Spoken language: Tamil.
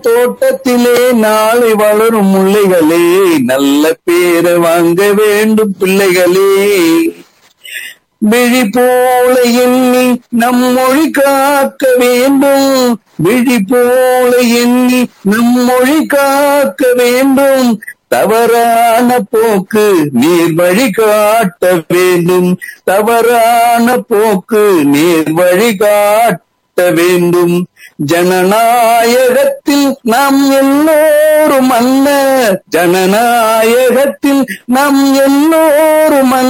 தோட்டத்திலே நாளை வளரும் முல்லைகளே நல்ல பேரை வாங்க வேண்டும் பிள்ளைகளே விழி போல எண்ணி நம் மொழி காக்க வேண்டும் விழி போல எண்ணி நம் மொழி காக்க வேண்டும் தவறான போக்கு நீர் வழி காட்ட வேண்டும் தவறான போக்கு நீர் வழி காட்ட வேண்டும் ஜனநாயகத்தில் நாம் எல்லோரும் அல்ல ஜனநாயகத்தில் நாம் எல்லோரும் அல்ல